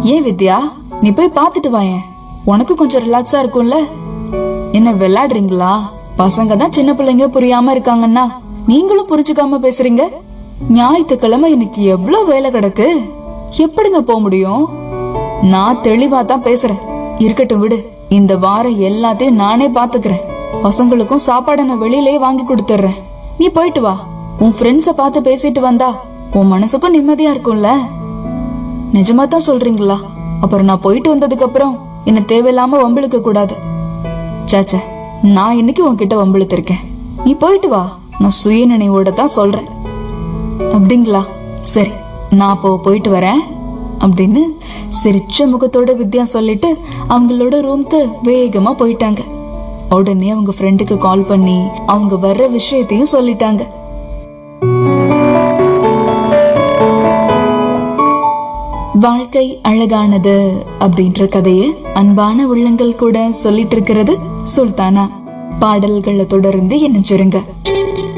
ஏன் வித்யா நீ போய் பாத்துட்டு வாயேன் உனக்கு கொஞ்சம் ரிலாக்ஸா இருக்கும்ல என்ன விளையாடுறீங்களா பசங்க தான் சின்ன பிள்ளைங்க புரியாம இருக்காங்கன்னா நீங்களும் புரிஞ்சுக்காம பேசுறீங்க ஞாயிற்றுக்கிழமை எனக்கு எவ்வளவு வேலை கிடக்கு எப்படிங்க போக முடியும் நான் தெளிவா தான் பேசுறேன் இருக்கட்டும் விடு இந்த வாரம் எல்லாத்தையும் நானே பாத்துக்கிறேன் பசங்களுக்கும் சாப்பாடை நான் வெளியிலேயே வாங்கி கொடுத்துட்றேன் நீ போயிட்டு வா உன் ஃப்ரெண்ட்ஸ பார்த்து பேசிட்டு வந்தா உன் மனசுக்கும் நிம்மதியா இருக்கும்ல நிஜமா தான் சொல்றீங்களா அப்புறம் நான் போயிட்டு வந்ததுக்கு அப்புறம் என்ன தேவையில்லாம வம்பிழுக்க கூடாது சேச்சே நான் இன்னைக்கு உன்கிட்ட வம்பிழுத்திருக்கேன் நீ போயிட்டு வா நான் சுய நினைவோட தான் சொல்றேன் அப்படிங்களா சரி நான் அப்போ போயிட்டு வரேன் அப்படின்னு சிரிச்ச முகத்தோட வித்யா சொல்லிட்டு அவங்களோட ரூம்க்கு வேகமா போயிட்டாங்க உடனே அவங்க ஃப்ரெண்டுக்கு கால் பண்ணி அவங்க வர்ற விஷயத்தையும் சொல்லிட்டாங்க வாழ்க்கை அழகானது அப்படின்ற கதையை அன்பான உள்ளங்கள் கூட சொல்லிட்டு இருக்கிறது சுல்தானா பாடல்களை தொடர்ந்து இணைஞ்சிருங்க